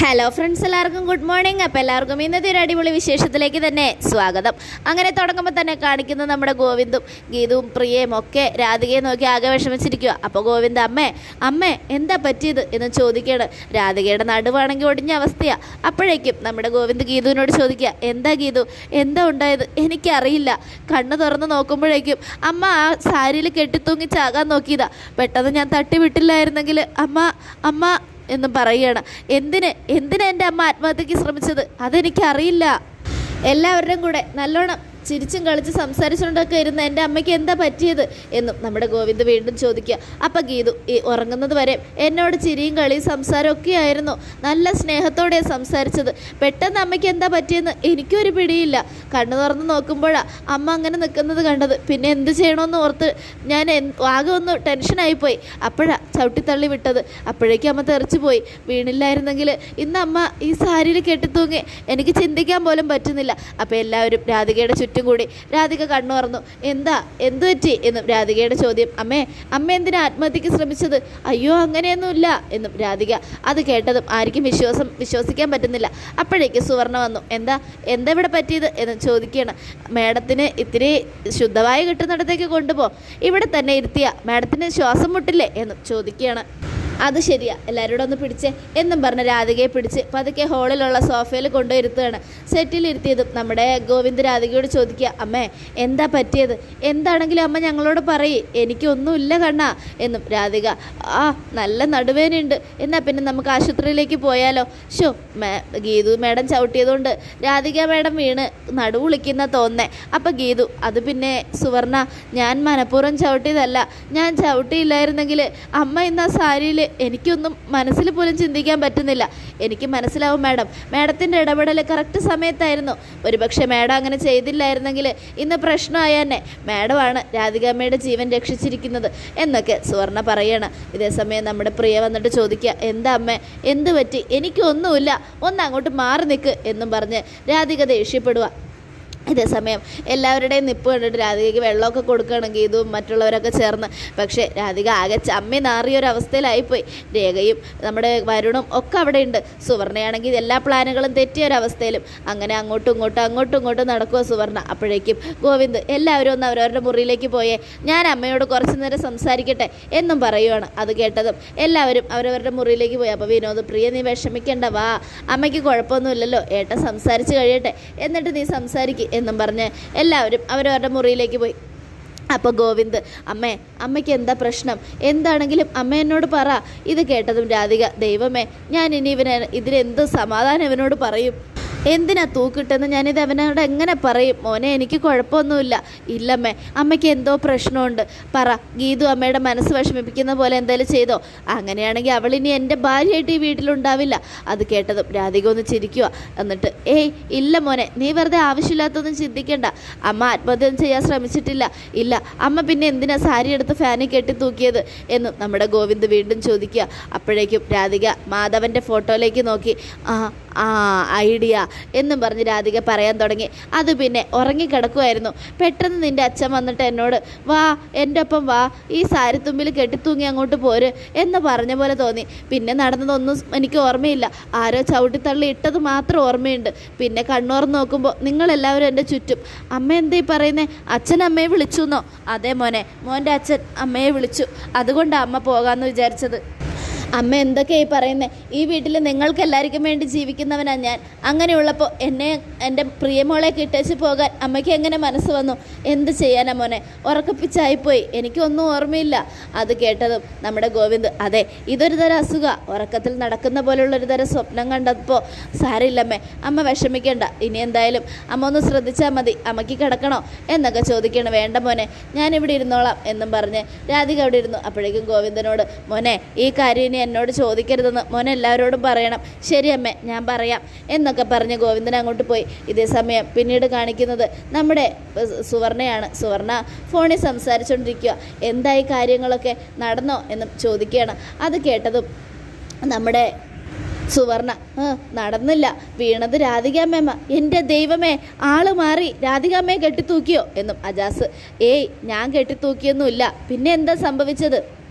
hello friends എല്ലാവർക്കും good morning അപ്പോൾ എല്ലാവർക്കും ഇന്നത്തെ ഒരു അടിപൊളി വിശേഷത്തിലേക്ക് തന്നെ സ്വാഗതം അങ്ങനെ തുടങ്ങുമ്പോൾ തന്നെ കാണിക്കുന്നത് നമ്മുടെ ഗോവിന്ദും ഗീതവും പ്രിയയും ഒക്കെ രാധികയെ നോക്കി ആകെ വിഷമിച്ചിരിക്കുക അപ്പോൾ ഗോവിന്ദ് അമ്മേ അമ്മേ എന്താ പറ്റിയത് എന്ന് ചോദിക്കുകയാണ് രാധികയുടെ നടുവാണെങ്കിൽ ഒടിഞ്ഞ അവസ്ഥയാണ് അപ്പോഴേക്കും നമ്മുടെ ഗോവിന്ദ് ഗീതുവിനോട് ചോദിക്കുക എന്താ ഗീതു എന്താ ഉണ്ടായത് എനിക്കറിയില്ല കണ്ണ് തുറന്ന് നോക്കുമ്പോഴേക്കും അമ്മ ആ സാരിയിൽ കെട്ടിത്തൂങ്ങി ചാകാൻ നോക്കിയതാ പെട്ടെന്ന് ഞാൻ തട്ടി വിട്ടില്ലായിരുന്നെങ്കിൽ അമ്മ അമ്മ എന്ന് പറയുകയാണ് എന്തിന് എന്തിനാ എൻ്റെ അമ്മ ആത്മഹത്യക്ക് ശ്രമിച്ചത് അതെനിക്കറിയില്ല എല്ലാവരുടെയും കൂടെ നല്ലോണം ചിരിച്ചും കളിച്ച് സംസാരിച്ചുകൊണ്ടൊക്കെ ഇരുന്ന എൻ്റെ അമ്മയ്ക്ക് എന്താ പറ്റിയത് എന്നും നമ്മുടെ ഗോവിന്ദ് വീണ്ടും ചോദിക്കുക അപ്പം ഗീതു ഈ ഉറങ്ങുന്നത് വരെ എന്നോട് ചിരിയും കളിയും സംസാരം ഒക്കെ ആയിരുന്നു നല്ല സ്നേഹത്തോടെ സംസാരിച്ചത് പെട്ടെന്ന് അമ്മയ്ക്ക് എന്താ പറ്റിയെന്ന് എനിക്കൊരു പിടിയില്ല കണ്ണു തുറന്ന് നോക്കുമ്പോഴാണ് അമ്മ അങ്ങനെ നിൽക്കുന്നത് കണ്ടത് പിന്നെ എന്ത് ചെയ്യണമെന്ന് ഓർത്ത് ഞാൻ എൻ- ആകെ ഒന്ന് ടെൻഷനായിപ്പോയി അപ്പോഴാണ് ചവിട്ടിത്തള്ളി വിട്ടത് അപ്പോഴേക്കും അമ്മ തെറിച്ചു പോയി വീണില്ലായിരുന്നെങ്കിൽ ഇന്ന് അമ്മ ഈ സാരിയിൽ കെട്ടിത്തൂങ്ങി എനിക്ക് ചിന്തിക്കാൻ പോലും പറ്റുന്നില്ല അപ്പോൾ എല്ലാവരും രാധികയുടെ ചുറ്റും കൂടി രാധിക കണ്ണു തുറന്നു എന്താ എന്തു പറ്റി എന്നും രാധികയുടെ ചോദ്യം അമ്മേ അമ്മ എന്തിനാ ആത്മഹത്യക്ക് ശ്രമിച്ചത് അയ്യോ അങ്ങനെയൊന്നുമില്ല എന്നും രാധിക അത് കേട്ടതും ആർക്കും വിശ്വാസം വിശ്വസിക്കാൻ പറ്റുന്നില്ല അപ്പോഴേക്ക് സുവർണ വന്നു എന്താ എന്താ ഇവിടെ പറ്റിയത് എന്ന് ചോദിക്കുകയാണ് മേഡത്തിന് ഇത്തിരി ശുദ്ധവായു കിട്ടുന്നിടത്തേക്ക് കൊണ്ടുപോ ഇവിടെ തന്നെ ഇരുത്തിയ മേഡത്തിന് ശ്വാസം മുട്ടില്ലേ എന്നും ചോദിക്കുകയാണ് അത് ശരിയാ എല്ലാവരോടും ഒന്ന് പിടിച്ചേ എന്നും പറഞ്ഞ് രാധികയെ പിടിച്ച് പതുക്കെ ഹോളിലുള്ള സോഫയിൽ കൊണ്ടുവരുത്തുകയാണ് സെറ്റിൽ ഇരുത്തിയതും നമ്മുടെ ഗോവിന്ദ് രാധികയോട് ചോദിക്കുക അമ്മേ എന്താ പറ്റിയത് എന്താണെങ്കിലും അമ്മ ഞങ്ങളോട് പറയേ എനിക്കൊന്നുമില്ല കണ്ണാ എന്നും രാധിക ആ നല്ല നടുവേനുണ്ട് എന്നാൽ പിന്നെ നമുക്ക് ആശുപത്രിയിലേക്ക് പോയാലോ ഷോ മേ ഗീതു മേഡം ചവിട്ടിയതുകൊണ്ട് രാധിക മേഡം വീണ് നടുവുളിക്കുന്ന തോന്നേ അപ്പം ഗീതു അത് പിന്നെ സുവർണ ഞാൻ മനഃപൂർവ്വം ചവിട്ടിയതല്ല ഞാൻ ചവിട്ടിയില്ലായിരുന്നെങ്കിൽ അമ്മ ഇന്ന് ആ സാരിയിൽ എനിക്കൊന്നും മനസ്സിൽ പോലും ചിന്തിക്കാൻ പറ്റുന്നില്ല എനിക്ക് മനസ്സിലാവും മാഡം മാഡത്തിൻ്റെ ഇടപെടൽ കറക്റ്റ് സമയത്തായിരുന്നു ഒരുപക്ഷെ മാഡം അങ്ങനെ ചെയ്തില്ലായിരുന്നെങ്കിൽ ഇന്ന് പ്രശ്നമായ തന്നെ മാഡമാണ് രാധികാമ്മയുടെ ജീവൻ രക്ഷിച്ചിരിക്കുന്നത് എന്നൊക്കെ സുവർണ പറയണം ഇതേസമയം നമ്മുടെ പ്രിയ വന്നിട്ട് ചോദിക്കുക എന്താ അമ്മേ എന്ത് പറ്റി എനിക്കൊന്നുമില്ല ഒന്ന് അങ്ങോട്ട് മാറി നിൽക്ക് എന്നും പറഞ്ഞ് രാധിക ദേഷ്യപ്പെടുക ഇതേസമയം എല്ലാവരുടെയും നിപ്പ് കണ്ടിട്ട് രാധികയ്ക്ക് വെള്ളമൊക്കെ കൊടുക്കുകയാണ് ഗീതുവും മറ്റുള്ളവരൊക്കെ ചേർന്ന് പക്ഷേ രാധിക ആകെ ചമ്മി നാറിയ ഒരു അവസ്ഥയിലായിപ്പോയി രേഖയും നമ്മുടെ വരുണും ഒക്കെ അവിടെ ഉണ്ട് സുവർണയാണെങ്കിൽ എല്ലാ പ്ലാനുകളും തെറ്റിയ ഒരു അവസ്ഥയിലും അങ്ങനെ അങ്ങോട്ടും ഇങ്ങോട്ടും അങ്ങോട്ടും ഇങ്ങോട്ടും നടക്കുക സുവർണ അപ്പോഴേക്കും ഗോവിന്ദ് എല്ലാവരും ഒന്ന് അവരവരുടെ മുറിയിലേക്ക് പോയേ ഞാൻ അമ്മയോട് കുറച്ച് നേരം സംസാരിക്കട്ടെ എന്നും പറയുവാണ് അത് കേട്ടതും എല്ലാവരും അവരവരുടെ മുറിയിലേക്ക് പോയി അപ്പോൾ വിനോദ് പ്രിയ നീ വിഷമിക്കണ്ട വാ അമ്മയ്ക്ക് കുഴപ്പമൊന്നുമില്ലല്ലോ ഏട്ടൻ സംസാരിച്ച് കഴിയട്ടെ എന്നിട്ട് നീ സംസാരിക്ക് എന്നും പറഞ്ഞ് എല്ലാവരും അവരവരുടെ മുറിയിലേക്ക് പോയി അപ്പോൾ ഗോവിന്ദ് അമ്മേ അമ്മയ്ക്ക് എന്താ പ്രശ്നം എന്താണെങ്കിലും അമ്മ എന്നോട് പറ ഇത് കേട്ടതും രാധിക ദൈവമേ ഞാൻ ഇനി ഇവനെ ഇതിനെന്ത് സമാധാനം ഇവനോട് പറയും എന്തിനാ തൂക്കിട്ടെന്ന് ഞാനിത് അവനോട് എങ്ങനെ പറയും മോനെ എനിക്ക് കുഴപ്പമൊന്നുമില്ല ഇല്ലമ്മേ അമ്മയ്ക്ക് എന്തോ പ്രശ്നമുണ്ട് പറ ഗീതു അമ്മയുടെ മനസ്സ് വിഷമിപ്പിക്കുന്ന പോലെ എന്തെങ്കിലും ചെയ്തോ അങ്ങനെയാണെങ്കിൽ അവൾ ഇനി എൻ്റെ ഭാര്യയായിട്ട് ഈ വീട്ടിലുണ്ടാവില്ല അത് കേട്ടതും രാധിക ഒന്ന് ചിരിക്കുക എന്നിട്ട് ഏയ് ഇല്ല മോനെ നീ വെറുതെ ആവശ്യമില്ലാത്തൊന്നും ചിന്തിക്കണ്ട അമ്മ ആത്മഹത്യ ചെയ്യാൻ ശ്രമിച്ചിട്ടില്ല ഇല്ല അമ്മ പിന്നെ എന്തിനാ സാരി എടുത്ത് ഫാനിൽ കെട്ടി തൂക്കിയത് എന്നും നമ്മുടെ ഗോവിന്ദ് വീണ്ടും ചോദിക്കുക അപ്പോഴേക്കും രാധിക മാധവൻ്റെ ഫോട്ടോയിലേക്ക് നോക്കി ആ ആ ഐഡിയ എന്നും പറഞ്ഞ് രാധിക പറയാൻ തുടങ്ങി അത് പിന്നെ ഉറങ്ങിക്കിടക്കുമായിരുന്നു പെട്ടെന്ന് നിൻ്റെ അച്ഛൻ വന്നിട്ട് എന്നോട് വാ എൻ്റെ ഒപ്പം വാ ഈ സാരിത്തുമ്പിൽ കെട്ടിത്തൂങ്ങി അങ്ങോട്ട് പോര് എന്ന് പറഞ്ഞ പോലെ തോന്നി പിന്നെ നടന്നതൊന്നും എനിക്ക് ഓർമ്മയില്ല ആരോ ചവിട്ടിത്തള്ളി ഇട്ടത് മാത്രം ഓർമ്മയുണ്ട് പിന്നെ കണ്ണോർന്ന് നോക്കുമ്പോൾ നിങ്ങളെല്ലാവരും എൻ്റെ ചുറ്റും അമ്മ എന്തേ പറയുന്നേ അച്ഛൻ അമ്മയെ വിളിച്ചു എന്നോ അതെ മോനെ മോൻ്റെ അച്ഛൻ അമ്മയെ വിളിച്ചു അതുകൊണ്ടാണ് അമ്മ പോകാമെന്ന് വിചാരിച്ചത് അമ്മ എന്തൊക്കെയായി പറയുന്നത് ഈ വീട്ടിൽ നിങ്ങൾക്ക് എല്ലാവർക്കും വേണ്ടി ജീവിക്കുന്നവനാ ഞാൻ അങ്ങനെയുള്ളപ്പോൾ എന്നെ എൻ്റെ പ്രിയമോളെ കിട്ടേച്ച് പോകാൻ അമ്മയ്ക്ക് എങ്ങനെ മനസ്സ് വന്നു എന്ത് ചെയ്യാനാ മോനെ ഉറക്കപ്പിച്ചായിപ്പോയി എനിക്കൊന്നും ഓർമ്മയില്ല അത് കേട്ടതും നമ്മുടെ ഗോവിന്ദ് അതെ ഇതൊരു തരം അസുഖ ഉറക്കത്തിൽ നടക്കുന്ന പോലുള്ളൊരു തരം സ്വപ്നം കണ്ടപ്പോൾ സാരില്ലമ്മേ അമ്മ വിഷമിക്കേണ്ട ഇനി എന്തായാലും അമ്മ ഒന്ന് ശ്രദ്ധിച്ചാൽ മതി അമ്മയ്ക്ക് കിടക്കണോ എന്നൊക്കെ ചോദിക്കണം വേണ്ട മോനെ ഞാനിവിടെ ഇരുന്നോളാം എന്നും പറഞ്ഞ് രാധിക അവിടെ ഇരുന്നു അപ്പോഴേക്കും ഗോവിന്ദനോട് മോനെ ഈ കാര്യം ഇനി എന്നോട് ചോദിക്കരുതെന്ന് മോനെ എല്ലാവരോടും പറയണം ശരി അമ്മേ ഞാൻ പറയാം എന്നൊക്കെ പറഞ്ഞ് ഗോവിന്ദൻ അങ്ങോട്ട് പോയി ഇതേ സമയം പിന്നീട് കാണിക്കുന്നത് നമ്മുടെ ഏഹ്, സുവർണയാണ് സുവർണ ഫോണിൽ സംസാരിച്ചുകൊണ്ടിരിക്കുക എന്തായി കാര്യങ്ങളൊക്കെ നടന്നോ എന്നും ചോദിക്കുകയാണ് അത് കേട്ടതും നമ്മുടെ സുവർണ "ആ, നടന്നില്ല വീണത് രാധികാമ്മ എൻ്റെ ദൈവമേ ആള് മാറി രാധികാമ്മയെ കെട്ടിത്തൂക്കിയോ എന്നും അജാസ് ഏയ് ഞാൻ കെട്ടിത്തൂക്കിയൊന്നുമില്ല പിന്നെ എന്താ സംഭവിച്ചത്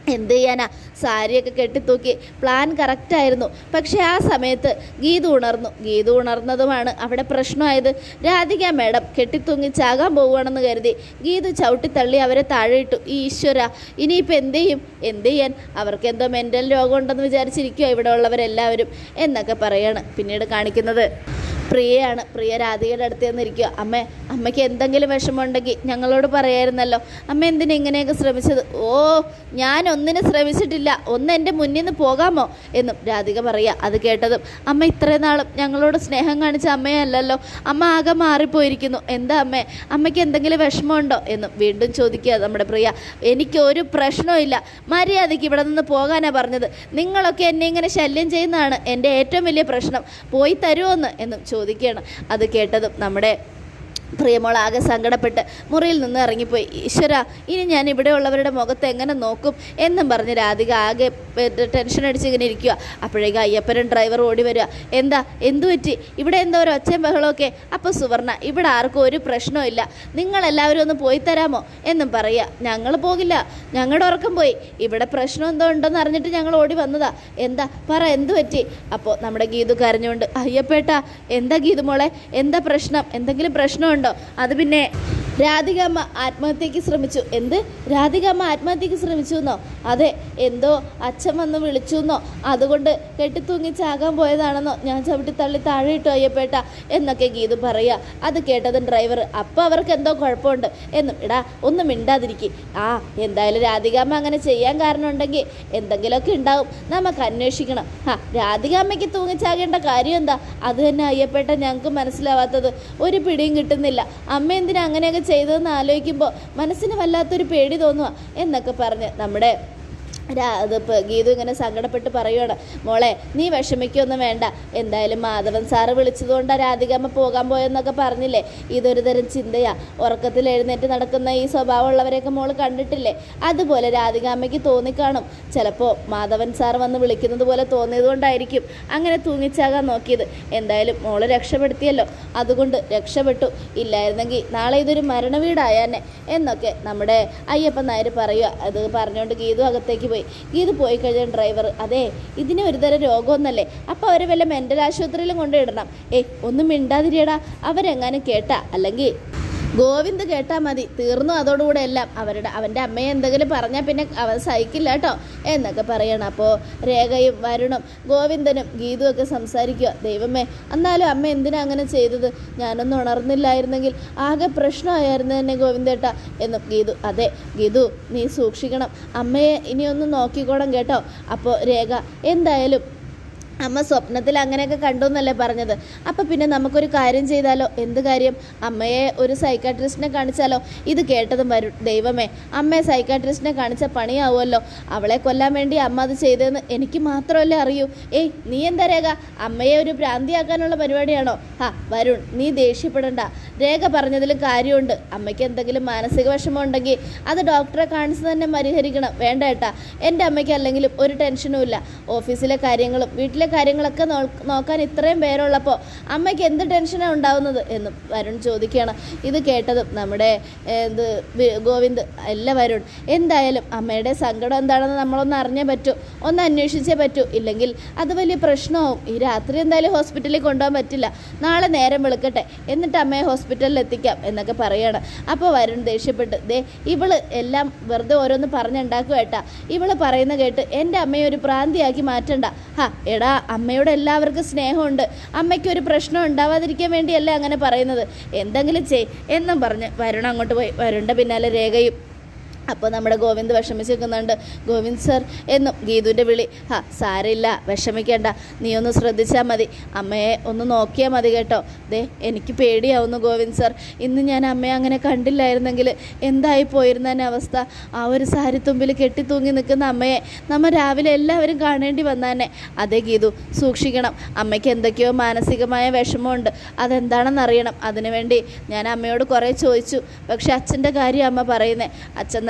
എന്ത് ചെയ്യാനാ സാരിയൊക്കെ കെട്ടിത്തൂക്കി പ്ലാൻ കറക്റ്റായിരുന്നു പക്ഷേ ആ സമയത്ത് ഗീതു ഉണർന്നു ഗീതു ഉണർന്നതുമാണ് അവിടെ പ്രശ്നമായത് രാധിക മേഡം കെട്ടിത്തൂങ്ങി ചാകാൻ പോവുകയാണെന്ന് കരുതി ഗീതു ചവിട്ടിത്തള്ളി അവരെ താഴെയിട്ടു ഈശ്വര ഇനിയിപ്പോൾ എന്ത് ചെയ്യും എന്ത് ചെയ്യാൻ അവർക്ക് എന്തോ മെൻ്റൽ രോഗം ഉണ്ടെന്ന് വിചാരിച്ചിരിക്കുമോ ഇവിടെ ഉള്ളവരെല്ലാവരും എന്നൊക്കെ പറയാണ് പിന്നീട് കാണിക്കുന്നത് പ്രിയയാണ് പ്രിയ രാധികയുടെ അടുത്ത് ചെന്നിരിക്കുക അമ്മ അമ്മയ്ക്ക് എന്തെങ്കിലും വിഷമമുണ്ടെങ്കിൽ ഞങ്ങളോട് പറയായിരുന്നല്ലോ അമ്മ എന്തിനാ ഇങ്ങനെയൊക്കെ ശ്രമിച്ചത് ഓ ഞാൻ ഒന്നിനും ശ്രമിച്ചിട്ടില്ല ഒന്ന് എൻ്റെ മുന്നിൽ നിന്ന് പോകാമോ എന്നും രാധിക പറയുക അത് കേട്ടതും അമ്മ ഇത്രയും നാളും ഞങ്ങളോട് സ്നേഹം കാണിച്ച അമ്മയല്ലല്ലോ അമ്മ ആകെ മാറിപ്പോയിരിക്കുന്നു എന്താ അമ്മേ അമ്മയ്ക്ക് എന്തെങ്കിലും വിഷമമുണ്ടോ എന്നും വീണ്ടും ചോദിക്കുക നമ്മുടെ പ്രിയ എനിക്ക് ഒരു പ്രശ്നവും ഇല്ല മര്യാദയ്ക്ക് ഇവിടെ നിന്ന് പോകാനാണ് പറഞ്ഞത് നിങ്ങളൊക്കെ എന്നെ ഇങ്ങനെ ശല്യം ചെയ്യുന്നതാണ് എൻ്റെ ഏറ്റവും വലിയ പ്രശ്നം പോയി തരുമോന്ന് എന്നും ചോദിക്കുകയാണ് അത് കേട്ടതും നമ്മുടെ പ്രിയമോൾ ആകെ സങ്കടപ്പെട്ട് മുറിയിൽ നിന്ന് ഇറങ്ങിപ്പോയി ഈശ്വര ഇനി ഞാൻ ഇവിടെ ഉള്ളവരുടെ മുഖത്ത് എങ്ങനെ നോക്കും എന്നും പറഞ്ഞ് രാധിക ആകെ ഏ, ടെൻഷൻ അടിച്ച് ഇങ്ങനെ ഇരിക്കുക അപ്പോഴേക്കും അയ്യപ്പനും ഡ്രൈവർ ഓടി വരിക എന്താ എന്തു പറ്റി ഇവിടെ എന്തോ ഒരു ഒച്ചയും ബഹളമൊക്കെ അപ്പോൾ സുവർണ ഇവിടെ ആർക്കും ഒരു പ്രശ്നവും ഇല്ല നിങ്ങളെല്ലാവരും ഒന്ന് പോയി തരാമോ എന്നും പറയുക ഞങ്ങൾ പോകില്ല ഞങ്ങളുടെ ഉറക്കം പോയി ഇവിടെ പ്രശ്നം എന്തോ ഉണ്ടെന്ന് അറിഞ്ഞിട്ട് ഞങ്ങൾ ഓടി വന്നതാ എന്താ പറ എന്തു പറ്റി അപ്പോൾ നമ്മുടെ ഗീതു കരഞ്ഞുകൊണ്ട് അയ്യപ്പേട്ടാ എന്താ ഗീതു മോളെ എന്താ പ്രശ്നം എന്തെങ്കിലും പ്രശ്നമുണ്ടോ അത് പിന്നെ രാധികാമ്മ ആത്മഹത്യക്ക് ശ്രമിച്ചു എന്ത് രാധികാമ്മ ആത്മഹത്യക്ക് ശ്രമിച്ചു എന്നോ അതെ എന്തോ അച്ഛൻ വന്ന് വിളിച്ചു എന്നോ അതുകൊണ്ട് കെട്ടിത്തൂങ്ങി ചാകാൻ പോയതാണെന്നോ ഞാൻ ചവിട്ടി തള്ളി താഴെ ഇട്ടു അയ്യപ്പേട്ട എന്നൊക്കെ ഗീതു പറയുക അത് കേട്ടതും ഡ്രൈവർ അപ്പം അവർക്ക് എന്തോ കുഴപ്പമുണ്ട് എന്നും എടാ ഒന്നും മിണ്ടാതിരിക്കും ആ എന്തായാലും രാധികാമ്മ അങ്ങനെ ചെയ്യാൻ കാരണമുണ്ടെങ്കിൽ എന്തെങ്കിലുമൊക്കെ ഉണ്ടാവും നമുക്ക് അന്വേഷിക്കണം ആ രാധികാമ്മയ്ക്ക് തൂങ്ങിച്ചാകേണ്ട കാര്യം എന്താ അത് തന്നെ അയ്യപ്പേട്ട ഞങ്ങൾക്ക് മനസ്സിലാവാത്തത് ഒരു പിടിയും കിട്ടുന്നില്ല അമ്മ എന്തിനാ അങ്ങനെയൊക്കെ ചെയ്തതെന്ന് ആലോചിക്കുമ്പോൾ മനസ്സിന് വല്ലാത്തൊരു പേടി തോന്നുക എന്നൊക്കെ പറഞ്ഞ് നമ്മുടെ രാ അതിപ്പോൾ ഗീതു ഇങ്ങനെ സങ്കടപ്പെട്ട് പറയുവാണ് മോളെ നീ വിഷമിക്കൊന്നും വേണ്ട എന്തായാലും മാധവൻ സാറ് വിളിച്ചതുകൊണ്ടാണ് രാധികാമ്മ പോകാൻ പോയെന്നൊക്കെ പറഞ്ഞില്ലേ ഇതൊരു തരം ചിന്തയാ ഉറക്കത്തിൽ എഴുന്നേറ്റ് നടക്കുന്ന ഈ സ്വഭാവമുള്ളവരെയൊക്കെ മോള് കണ്ടിട്ടില്ലേ അതുപോലെ രാധികാമ്മയ്ക്ക് തോന്നിക്കാണും ചിലപ്പോൾ മാധവൻ സാർ വന്ന് വിളിക്കുന്നത് പോലെ തോന്നിയതുകൊണ്ടായിരിക്കും അങ്ങനെ തൂങ്ങിച്ചാകാൻ നോക്കിയത് എന്തായാലും മോള് രക്ഷപ്പെടുത്തിയല്ലോ അതുകൊണ്ട് രക്ഷപ്പെട്ടു ഇല്ലായിരുന്നെങ്കിൽ നാളെ ഇതൊരു മരണവീടായാനെ എന്നൊക്കെ നമ്മുടെ അയ്യപ്പൻ നായർ പറയുക അത് പറഞ്ഞുകൊണ്ട് ഗീതു അകത്തേക്ക് പോയി ഗീതു പോയി കഴിഞ്ഞാൽ ഡ്രൈവർ അതെ ഇതിന് ഒരു തരം രോഗമൊന്നല്ലേ അപ്പോൾ അവരെ വല്ല മെൻ്റൽ ആശുപത്രിയിലും കൊണ്ടിടണം ഏയ് ഒന്നും മിണ്ടാതിരിയടാ അവരെങ്ങാനും കേട്ടാ അല്ലെങ്കിൽ ഗോവിന്ദ് കേട്ടാൽ മതി തീർന്നു അതോടുകൂടെ എല്ലാം അവരുടെ അവൻ്റെ അമ്മയെ എന്തെങ്കിലും പറഞ്ഞാൽ പിന്നെ അവൻ സഹിക്കില്ല കേട്ടോ എന്നൊക്കെ പറയണം അപ്പോൾ രേഖയും വരുണും ഗോവിന്ദനും ഗീതുവും ഒക്കെ സംസാരിക്കുക ദൈവമേ എന്നാലും അമ്മ എന്തിനാ അങ്ങനെ ചെയ്തത് ഞാനൊന്നും ഉണർന്നില്ലായിരുന്നെങ്കിൽ ആകെ പ്രശ്നമായിരുന്നു തന്നെ ഗോവിന്ദേട്ട എന്നും ഗീതു അതെ ഗീതു നീ സൂക്ഷിക്കണം അമ്മയെ ഇനി ഒന്ന് നോക്കിക്കോണം കേട്ടോ അപ്പോൾ രേഖ എന്തായാലും അമ്മ സ്വപ്നത്തിൽ അങ്ങനെയൊക്കെ കണ്ടു എന്നല്ലേ പറഞ്ഞത് അപ്പം പിന്നെ നമുക്കൊരു കാര്യം ചെയ്താലോ എന്ത് കാര്യം അമ്മയെ ഒരു സൈക്കാട്രിസ്റ്റിനെ കാണിച്ചാലോ ഇത് കേട്ടതും വരും ദൈവമേ അമ്മയെ സൈക്കാട്രിസ്റ്റിനെ കാണിച്ച പണിയാവുമല്ലോ അവളെ കൊല്ലാൻ വേണ്ടി അമ്മ അത് ചെയ്തതെന്ന് എനിക്ക് മാത്രമല്ലേ അറിയൂ ഏയ് നീ എന്താ രേഖ അമ്മയെ ഒരു ഭ്രാന്തിയാക്കാനുള്ള പരിപാടിയാണോ ഹാ വരുൺ നീ ദേഷ്യപ്പെടണ്ട രേഖ പറഞ്ഞതിലും കാര്യമുണ്ട് അമ്മയ്ക്ക് എന്തെങ്കിലും മാനസിക വിഷമം ഉണ്ടെങ്കിൽ അത് ഡോക്ടറെ കാണിച്ച് തന്നെ പരിഹരിക്കണം വേണ്ട ഏട്ടാ എൻ്റെ അമ്മയ്ക്ക് അല്ലെങ്കിലും ഒരു ടെൻഷനും ഇല്ല ഓഫീസിലെ കാര്യങ്ങളും വീട്ടിലെ കാര്യങ്ങളൊക്കെ നോ- നോക്കാൻ ഇത്രയും പേരുള്ളപ്പോൾ അമ്മയ്ക്ക് എന്ത് ടെൻഷനാണ് ഉണ്ടാവുന്നത് എന്നും വരുൺ ചോദിക്കുകയാണ് ഇത് കേട്ടതും നമ്മുടെ ഏഹ്, ഇത് വി- ഗോവിന്ദ് അല്ല വരുൺ എന്തായാലും അമ്മയുടെ സങ്കടം എന്താണെന്ന് നമ്മളൊന്ന് അറിഞ്ഞേ പറ്റൂ ഒന്ന് അന്വേഷിച്ചേ പറ്റൂ ഇല്ലെങ്കിൽ അത് വലിയ പ്രശ്നമാവും ഈ രാത്രി എന്തായാലും ഹോസ്പിറ്റലിൽ കൊണ്ടുപോകാൻ പറ്റില്ല നാളെ നേരം വെളുക്കട്ടെ എന്നിട്ട് അമ്മയെ ഹോസ്പിറ്റലിൽ എത്തിക്കാം എന്നൊക്കെ പറയാണ് അപ്പോൾ വരുൺ ദേഷ്യപ്പെട്ട് ദേ ഇവള് എല്ലാം വെറുതെ ഓരോന്ന് പറഞ്ഞുണ്ടാക്കുക ഏട്ടാ ഇവള് പറയുന്ന കേട്ട് എൻ്റെ അമ്മയെ ഒരു പ്രാന്തിയാക്കി മാറ്റണ്ട ഹാ എടാ അമ്മയോട് എല്ലാവർക്കും സ്നേഹമുണ്ട് അമ്മയ്ക്ക് ഒരു പ്രശ്നം ഉണ്ടാവാതിരിക്കാൻ വേണ്ടിയല്ലേ അങ്ങനെ പറയുന്നത് എന്തെങ്കിലും ചെയ് എന്നും പറഞ്ഞ് വരുൺ അങ്ങോട്ട് പോയി വരുണിൻ്റെ പിന്നാലെ രേഖയും അപ്പോൾ നമ്മുടെ ഗോവിന്ദ് വിഷമിച്ച് നിൽക്കുന്നുണ്ട് ഗോവിന്ദ് സർ എന്നും ഗീതുവിൻ്റെ വിളി ഹാ സാരമില്ല വിഷമിക്കേണ്ട നീ ഒന്ന് ശ്രദ്ധിച്ചാൽ മതി അമ്മയെ ഒന്ന് നോക്കിയാൽ മതി കേട്ടോ ദേ എനിക്ക് പേടിയാവുന്നു ഗോവിന്ദ് സർ ഇന്ന് ഞാൻ അമ്മയെ അങ്ങനെ കണ്ടില്ലായിരുന്നെങ്കിൽ എന്തായി പോയിരുന്ന അവസ്ഥ ആ ഒരു സാരിത്തുമ്പിൽ കെട്ടിത്തൂങ്ങി നിൽക്കുന്ന അമ്മയെ നമ്മൾ രാവിലെ എല്ലാവരും കാണേണ്ടി വന്നാനെ അതേ ഗീതു സൂക്ഷിക്കണം അമ്മയ്ക്ക് എന്തൊക്കെയോ മാനസികമായ വിഷമമുണ്ട് അതെന്താണെന്ന് അറിയണം അതിനുവേണ്ടി ഞാൻ അമ്മയോട് കുറേ ചോദിച്ചു പക്ഷെ അച്ഛൻ്റെ കാര്യം അമ്മ പറയുന്നത് അച്ഛൻ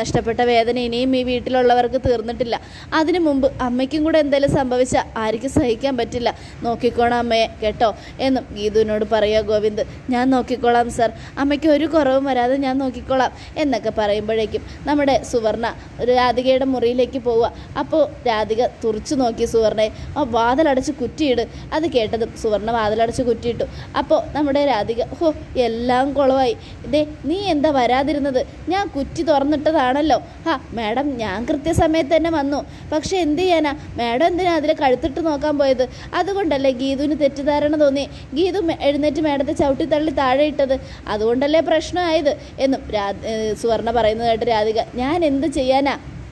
നഷ്ടപ്പെട്ട വേദന ഇനിയും ഈ വീട്ടിലുള്ളവർക്ക് തീർന്നിട്ടില്ല അതിനു മുമ്പ് അമ്മയ്ക്കും കൂടെ എന്തെങ്കിലും സംഭവിച്ചാൽ ആർക്കും സഹിക്കാൻ പറ്റില്ല നോക്കിക്കോണം അമ്മയെ കേട്ടോ എന്നും ഗീതുവിനോട് പറയുക ഗോവിന്ദ് ഞാൻ നോക്കിക്കോളാം സർ അമ്മയ്ക്ക് ഒരു കുറവും വരാതെ ഞാൻ നോക്കിക്കോളാം എന്നൊക്കെ പറയുമ്പോഴേക്കും നമ്മുടെ സുവർണ രാധികയുടെ മുറിയിലേക്ക് പോവുക അപ്പോൾ രാധിക തുറച്ചു നോക്കി സുവർണയെ ആ വാതിലടച്ച് കുറ്റിയിട് അത് കേട്ടതും സുവർണ വാതിലടച്ച് കുറ്റിയിട്ടു അപ്പോൾ നമ്മുടെ രാധിക ഹോ എല്ലാം കുളമായി ദേ നീ എന്താ വരാതിരുന്നത് ഞാൻ കുറ്റി തുറന്നിട്ടതാണല്ലോ ഹാ മാഡം ഞാൻ കൃത്യസമയത്ത് തന്നെ വന്നു പക്ഷെ എന്ത് ചെയ്യാനാ മാഡം എന്തിനാ അതിൽ കഴുത്തിട്ട് നോക്കാൻ പോയത് അതുകൊണ്ടല്ലേ ഗീതുവിന് തെറ്റിദ്ധാരണ തോന്നി ഗീതു മെ- എഴുന്നേറ്റ് മാഡത്തെ ചവിട്ടി തള്ളി താഴെ ഇട്ടത് അതുകൊണ്ടല്ലേ പ്രശ്നമായത് എന്നും രാ ഏഹ് സുവർണ പറയുന്നത് കേട്ട് രാധിക ഞാൻ എന്ത് ചെയ്യാനാ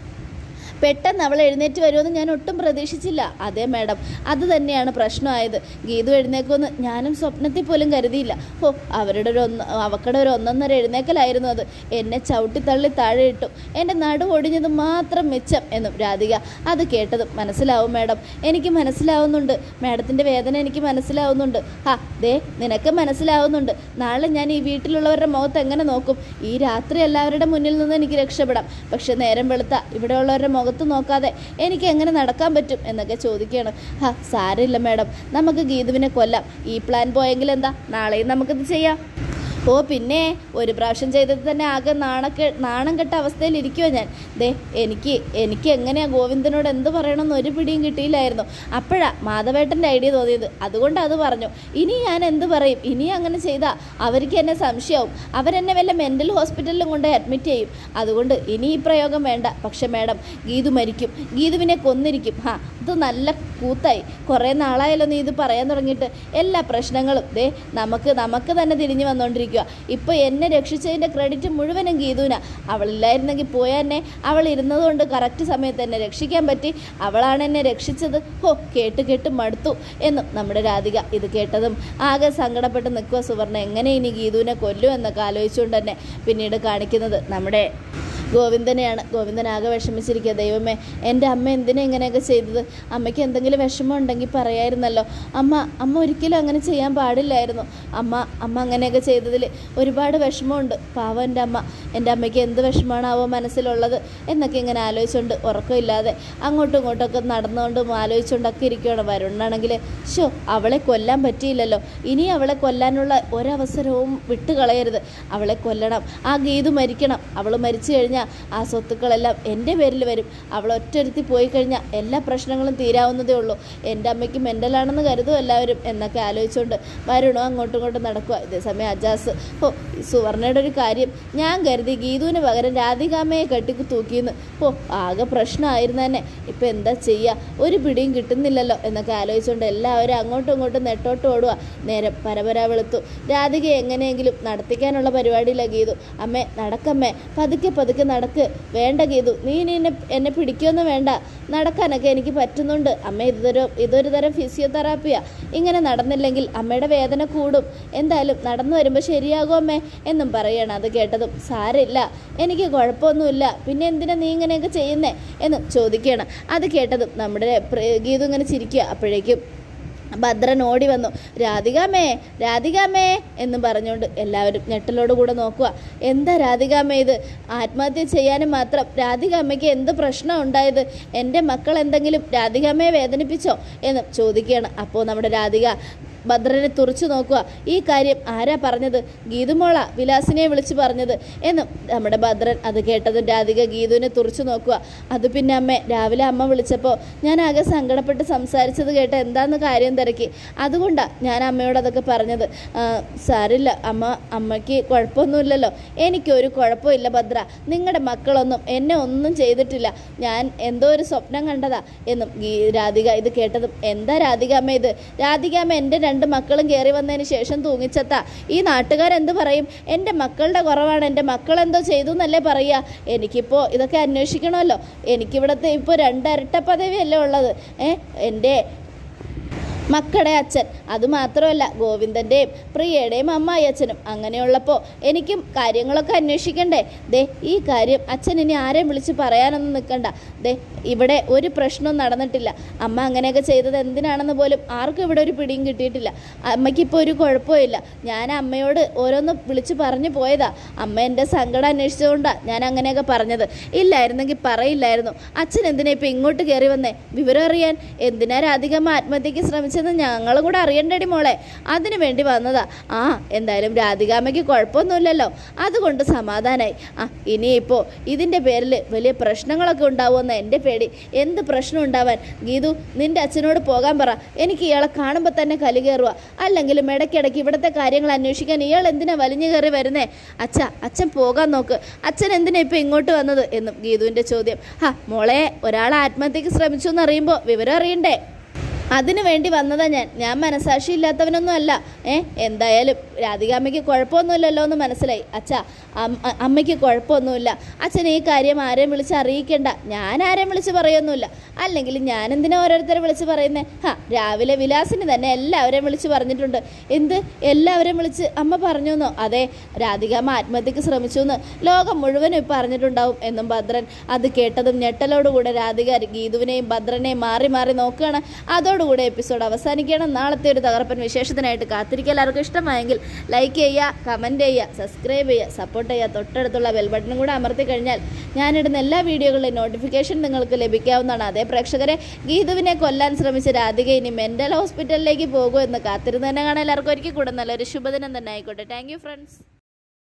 പെട്ടെന്ന് അവൾ എഴുന്നേറ്റ് വരുമെന്ന് ഞാൻ ഒട്ടും പ്രതീക്ഷിച്ചില്ല അതെ മാഡം അത് തന്നെയാണ് പ്രശ്നമായത് ഗീതു എഴുന്നേക്കുമെന്ന് ഞാനും സ്വപ്നത്തിൽ പോലും കരുതിയില്ല ഓ അവരുടെ ഒരു ഒന്ന് അവക്കടെ ഒരു ഒന്നൊന്നര എഴുന്നേക്കലായിരുന്നു അത് എന്നെ ചവിട്ടിത്തള്ളി താഴെ ഇട്ടു എൻ്റെ നടു ഒടിഞ്ഞത് മാത്രം മിച്ചം എന്നും രാധിക അത് കേട്ടതും മനസ്സിലാവും മാഡം എനിക്ക് മനസ്സിലാവുന്നുണ്ട് മാഡത്തിൻ്റെ വേദന എനിക്ക് മനസ്സിലാവുന്നുണ്ട് ഹാ ദേ നിനക്ക് മനസ്സിലാവുന്നുണ്ട് നാളെ ഞാൻ ഈ വീട്ടിലുള്ളവരുടെ മുഖത്ത് എങ്ങനെ നോക്കും ഈ രാത്രി എല്ലാവരുടെ മുന്നിൽ നിന്ന് എനിക്ക് രക്ഷപ്പെടാം പക്ഷെ നേരം വെളുത്ത ഇവിടെയുള്ളവരുടെ മുഖത്ത് നോക്കാതെ എനിക്ക് എങ്ങനെ നടക്കാൻ പറ്റും എന്നൊക്കെ ചോദിക്കുകയാണ് ഹാ സാരമില്ല മാഡം നമുക്ക് ഗീതുവിനെ കൊല്ലാം ഈ പ്ലാൻ പോയെങ്കിൽ എന്താ നാളെയും നമുക്കിത് ചെയ്യാം ഓ പിന്നെ ഒരു പ്രാവശ്യം ചെയ്തത് തന്നെ ആകെ നാണക്കെ നാണം കെട്ട അവസ്ഥയിൽ ഇരിക്കുമോ ഞാൻ ദേ എനിക്ക് എനിക്ക് എങ്ങനെയാ ഗോവിന്ദനോട് എന്ത് പറയണമെന്ന് ഒരു പിടിയും കിട്ടിയില്ലായിരുന്നു അപ്പോഴാ മാധവേട്ടൻ്റെ ഐഡിയ തോന്നിയത് അതുകൊണ്ട് അത് പറഞ്ഞു ഇനി ഞാൻ എന്ത് പറയും ഇനി അങ്ങനെ ചെയ്താൽ അവർക്ക് എന്നെ സംശയവും അവരെന്നെ വല്ല മെൻ്റൽ ഹോസ്പിറ്റലിലും കൊണ്ട് അഡ്മിറ്റ് ചെയ്യും അതുകൊണ്ട് ഇനി ഈ പ്രയോഗം വേണ്ട പക്ഷെ മാഡം ഗീതു മരിക്കും ഗീതുവിനെ കൊന്നിരിക്കും ഹാ ഇത് നല്ല കൂത്തായി കുറേ നാളായല്ലോ നീ ഇത് പറയാൻ തുടങ്ങിയിട്ട് എല്ലാ പ്രശ്നങ്ങളും ദേ നമുക്ക് നമുക്ക് തന്നെ തിരിഞ്ഞു വന്നുകൊണ്ടിരിക്കുക ഇപ്പോൾ എന്നെ രക്ഷിച്ചതിൻ്റെ ക്രെഡിറ്റ് മുഴുവനും ഗീതുവിനാ അവളില്ലായിരുന്നെങ്കിൽ പോയാൽ എന്നെ അവൾ ഇരുന്നതുകൊണ്ട് കറക്റ്റ് സമയത്ത് എന്നെ രക്ഷിക്കാൻ പറ്റി അവളാണ് എന്നെ രക്ഷിച്ചത് ഹോ കേട്ട് കേട്ട് മടുത്തു എന്നും നമ്മുടെ രാധിക ഇത് കേട്ടതും ആകെ സങ്കടപ്പെട്ട് നിൽക്കുക സുവർണ എങ്ങനെ ഇനി ഗീതുവിനെ കൊല്ലു എന്നൊക്കെ ആലോചിച്ചുകൊണ്ട് തന്നെ പിന്നീട് കാണിക്കുന്നത് നമ്മുടെ ഗോവിന്ദനെയാണ് ഗോവിന്ദൻ ആകെ വിഷമിച്ചിരിക്കുക ദൈവമേ എൻ്റെ അമ്മ എന്തിനാ ഇങ്ങനെയൊക്കെ ചെയ്തത് അമ്മയ്ക്ക് എന്തെങ്കിലും വിഷമം ഉണ്ടെങ്കിൽ പറയായിരുന്നല്ലോ അമ്മ അമ്മ ഒരിക്കലും അങ്ങനെ ചെയ്യാൻ പാടില്ലായിരുന്നു അമ്മ അമ്മ അങ്ങനെയൊക്കെ ചെയ്തതിൽ ഒരുപാട് വിഷമമുണ്ട് പാവം എൻ്റെ അമ്മ എൻ്റെ അമ്മയ്ക്ക് എന്ത് വിഷമമാണാവോ മനസ്സിലുള്ളത് എന്നൊക്കെ ഇങ്ങനെ ആലോചിച്ചുകൊണ്ട് ഉറക്കമില്ലാതെ അങ്ങോട്ടും ഇങ്ങോട്ടൊക്കെ നടന്നുകൊണ്ടും ആലോചിച്ചുകൊണ്ടൊക്കെ ഇരിക്കുകയാണ് വരുണ്ണാണെങ്കിൽ ഷോ അവളെ കൊല്ലാൻ പറ്റിയില്ലല്ലോ ഇനി അവളെ കൊല്ലാനുള്ള ഒരവസരവും വിട്ടുകളയരുത് അവളെ കൊല്ലണം ആ ഗീതു മരിക്കണം അവൾ മരിച്ചു കഴിഞ്ഞാൽ ആ സ്വത്തുക്കളെല്ലാം എൻ്റെ പേരിൽ വരും അവൾ ഒറ്റരുത്തി പോയി കഴിഞ്ഞാൽ എല്ലാ പ്രശ്നങ്ങളും തീരാവുന്നതേ ഉള്ളൂ എൻ്റെ അമ്മയ്ക്ക് മെൻ്റലാണെന്ന് കരുതും എല്ലാവരും എന്നൊക്കെ ആലോചിച്ചുകൊണ്ട് വരുണോ അങ്ങോട്ടും ഇങ്ങോട്ടും നടക്കുക ഇതേസമയം അജാസ് ഓ ഈ സുവർണയുടെ ഒരു കാര്യം ഞാൻ കരുതി ഗീതുവിന് പകരം രാധികാമ്മയെ കെട്ടി തൂക്കിയെന്ന് ഓ ആകെ പ്രശ്നമായിരുന്നു തന്നെ ഇപ്പം എന്താ ചെയ്യുക ഒരു പിടിയും കിട്ടുന്നില്ലല്ലോ എന്നൊക്കെ ആലോചിച്ചുകൊണ്ട് എല്ലാവരും അങ്ങോട്ടും ഇങ്ങോട്ടും നെട്ടോട്ട് ഓടുക നേരെ പരപര വെളുത്തു രാധിക എങ്ങനെയെങ്കിലും നടത്തിക്കാനുള്ള പരിപാടിയില്ല ഗീതു അമ്മേ നടക്കമ്മേ പതുക്കെ പതുക്കെ നടക്ക് വേണ്ട ഗീതു നീ ഇനി എന്നെ എന്നെ പിടിക്കുമെന്ന് വേണ്ട നടക്കാനൊക്കെ എനിക്ക് പറ്റുന്നുണ്ട് അമ്മ ഇതൊരു ഇതൊരു തരം ഫിസിയോതെറാപ്പിയാ ഇങ്ങനെ നടന്നില്ലെങ്കിൽ അമ്മയുടെ വേദന കൂടും എന്തായാലും നടന്നു വരുമ്പോൾ ശരിയാകും അമ്മേ എന്നും പറയണം അത് കേട്ടതും സാരമില്ല എനിക്ക് കുഴപ്പമൊന്നുമില്ല പിന്നെ എന്തിനാ നീ ഇങ്ങനെയൊക്കെ ചെയ്യുന്നേ എന്നും ചോദിക്കുകയാണ് അത് കേട്ടതും നമ്മുടെ പ്ര- ഗീതു ഇങ്ങനെ ചിരിക്കുക അപ്പോഴേക്കും ഭദ്രൻ ഓടി വന്നു രാധികാമ്മേ രാധികാമ്മേ എന്നും പറഞ്ഞുകൊണ്ട് എല്ലാവരും ഞെട്ടലോട് കൂടെ നോക്കുക എന്താ രാധികാമ്മ ഇത് ആത്മഹത്യ ചെയ്യാനും മാത്രം രാധികാമ്മയ്ക്ക് എന്ത് പ്രശ്നം ഉണ്ടായത് എൻ്റെ മക്കൾ എന്തെങ്കിലും രാധികാമ്മയെ വേദനിപ്പിച്ചോ എന്ന് ചോദിക്കുകയാണ് അപ്പോൾ നമ്മുടെ രാധിക ഭദ്രനെ തുറച്ചു നോക്കുക ഈ കാര്യം ആരാ പറഞ്ഞത് ഗീതുമോള വിലാസിനെ വിളിച്ചു പറഞ്ഞത് എന്നും നമ്മുടെ ഭദ്രൻ അത് കേട്ടതും രാധിക ഗീതുവിനെ തുറച്ചു നോക്കുക അത് പിന്നെ അമ്മ രാവിലെ അമ്മ വിളിച്ചപ്പോൾ ഞാൻ ആകെ സങ്കടപ്പെട്ട് സംസാരിച്ചത് കേട്ട് എന്താന്ന് കാര്യം തിരക്കി അതുകൊണ്ടാണ് ഞാൻ അമ്മയോട് അതൊക്കെ പറഞ്ഞത് ആ, സാരില്ല അമ്മ അമ്മയ്ക്ക് കുഴപ്പമൊന്നുമില്ലല്ലോ എനിക്കൊരു കുഴപ്പമില്ല ഭദ്ര നിങ്ങളുടെ മക്കളൊന്നും എന്നെ ഒന്നും ചെയ്തിട്ടില്ല ഞാൻ എന്തോ ഒരു സ്വപ്നം കണ്ടതാ എന്നും ഗീ രാധിക ഇത് കേട്ടതും എന്താ രാധിക അമ്മ ഇത് രാധിക അമ്മ എൻ്റെ രണ്ട് മക്കളും കയറി വന്നതിന് ശേഷം തൂങ്ങിച്ചെത്ത ഈ നാട്ടുകാരെന്ത് പറയും എൻ്റെ മക്കളുടെ കുറവാണ് എൻ്റെ മക്കൾ എന്തോ ചെയ്തു എന്നല്ലേ പറയുക എനിക്കിപ്പോൾ ഇതൊക്കെ അന്വേഷിക്കണമല്ലോ എനിക്കിവിടുത്തെ ഇപ്പോൾ രണ്ട് ഇരട്ട പദവിയല്ലേ ഉള്ളത് ഏ എൻ്റെ മക്കളുടെ അച്ഛൻ അതുമാത്രമല്ല ഗോവിന്ദൻ്റെയും പ്രിയയുടെയും അമ്മായി അച്ഛനും അങ്ങനെയുള്ളപ്പോൾ എനിക്കും കാര്യങ്ങളൊക്കെ അന്വേഷിക്കണ്ടേ ദേ ഈ കാര്യം അച്ഛൻ ഇനി ആരെയും വിളിച്ച് പറയാനൊന്നും നിൽക്കണ്ട ദേ ഇവിടെ ഒരു പ്രശ്നവും നടന്നിട്ടില്ല അമ്മ അങ്ങനെയൊക്കെ ചെയ്തത് എന്തിനാണെന്ന് പോലും ആർക്കും ഇവിടെ ഒരു പിടിയും കിട്ടിയിട്ടില്ല അമ്മയ്ക്കിപ്പോൾ ഒരു കുഴപ്പമില്ല ഞാൻ അമ്മയോട് ഓരോന്ന് വിളിച്ച് പറഞ്ഞു പോയതാ അമ്മ എൻ്റെ സങ്കടം അന്വേഷിച്ചുകൊണ്ടാണ് ഞാൻ അങ്ങനെയൊക്കെ പറഞ്ഞത് ഇല്ലായിരുന്നെങ്കിൽ പറയില്ലായിരുന്നു അച്ഛൻ എന്തിനാ ഇപ്പം ഇങ്ങോട്ട് കയറി വന്നേ വിവരം അറിയാൻ എന്തിനാ രാധികമ്മ ആത്മഹത്യക്ക് ശ്രമിച്ചെന്ന് ഞങ്ങളും കൂടെ അറിയണ്ടടി മോളെ അതിനു വേണ്ടി വന്നതാ ആ എന്തായാലും രാധികാമ്മയ്ക്ക് കുഴപ്പമൊന്നുമില്ലല്ലോ അതുകൊണ്ട് സമാധാനമായി ആ ഇനിയിപ്പോൾ ഇതിൻ്റെ പേരിൽ വലിയ പ്രശ്നങ്ങളൊക്കെ ഉണ്ടാവുമെന്ന് എൻ്റെ പേടി എന്ത് പ്രശ്നം ഉണ്ടാവാൻ ഗീതു നിൻ്റെ അച്ഛനോട് പോകാൻ പറ എനിക്ക് ഇയാളെ കാണുമ്പോൾ തന്നെ കലി കയറുക അല്ലെങ്കിലും ഇടയ്ക്കിടയ്ക്ക് ഇവിടുത്തെ കാര്യങ്ങൾ അന്വേഷിക്കാൻ ഇയാൾ എന്തിനാ വലിഞ്ഞു കയറി വരുന്നേ അച്ഛ അച്ഛൻ പോകാൻ നോക്ക് അച്ഛൻ എന്തിനാ ഇപ്പം ഇങ്ങോട്ട് വന്നത് എന്നും ഗീതുവിൻ്റെ ചോദ്യം ഹാ മോളെ ഒരാൾ ആത്മഹത്യക്ക് ശ്രമിച്ചു എന്നറിയുമ്പോൾ വിവരം അറിയണ്ടേ അതിനു വേണ്ടി വന്നതാ ഞാൻ ഞാൻ മനസാക്ഷി ഇല്ലാത്തവനൊന്നും അല്ല ഏ എന്തായാലും രാധികാമ്മയ്ക്ക് കുഴപ്പമൊന്നുമില്ലല്ലോ എന്ന് മനസ്സിലായി അച്ഛാ അമ്മ അമ്മയ്ക്ക് കുഴപ്പമൊന്നുമില്ല അച്ഛൻ ഈ കാര്യം ആരെയും വിളിച്ച് അറിയിക്കണ്ട ഞാൻ ആരെയും വിളിച്ച് പറയൊന്നുമില്ല അല്ലെങ്കിൽ ഞാൻ എന്തിനാ ഓരോരുത്തരെ വിളിച്ച് പറയുന്നേ ഹാ രാവിലെ വിലാസിന് തന്നെ എല്ലാവരെയും വിളിച്ച് പറഞ്ഞിട്ടുണ്ട് എന്ത് എല്ലാവരെയും വിളിച്ച് അമ്മ പറഞ്ഞു എന്നോ അതെ രാധികാമ്മ ആത്മഹത്യക്ക് ശ്രമിച്ചു എന്ന് ലോകം മുഴുവനും ഇപ്പം അറിഞ്ഞിട്ടുണ്ടാവും എന്നും ഭദ്രൻ അത് കേട്ടതും ഞെട്ടലോടുകൂടെ രാധിക ഗീതുവിനെയും ഭദ്രനെയും മാറി മാറി നോക്കുകയാണ് അതോടുകൂടെ എപ്പിസോഡ് അവസാനിക്കണം നാളത്തെ ഒരു തകർപ്പൻ വിശേഷത്തിനായിട്ട് കാത്തിരിക്കുക എല്ലാവർക്കും ഇഷ്ടമായെങ്കിൽ ലൈക്ക് ചെയ്യുക കമൻറ്റ് ചെയ്യുക സബ്സ്ക്രൈബ് ചെയ്യുക സപ്പോർട്ട് ചെയ്യുക തൊട്ടടുത്തുള്ള ബെൽ ബട്ടണും കൂടെ അമർത്തി കഴിഞ്ഞാൽ ഞാനിടുന്ന എല്ലാ വീഡിയോകളുടെയും നോട്ടിഫിക്കേഷൻ നിങ്ങൾക്ക് ലഭിക്കാവുന്നതാണ് അതേ പ്രേക്ഷകരെ ഗീതുവിനെ കൊല്ലാൻ ശ്രമിച്ച രാധിക ഇനി മെൻ്റൽ ഹോസ്പിറ്റലിലേക്ക് പോകുമോ എന്ന് കാത്തിരുന്ന് തന്നെ കാണാൻ എല്ലാവർക്കും ഒരിക്കൽ കൂടെ നല്ലൊരു ശുഭദിനം തന്നെ ആയിക്കോട്ടെ താങ്ക് യു ഫ്രണ്ട്സ്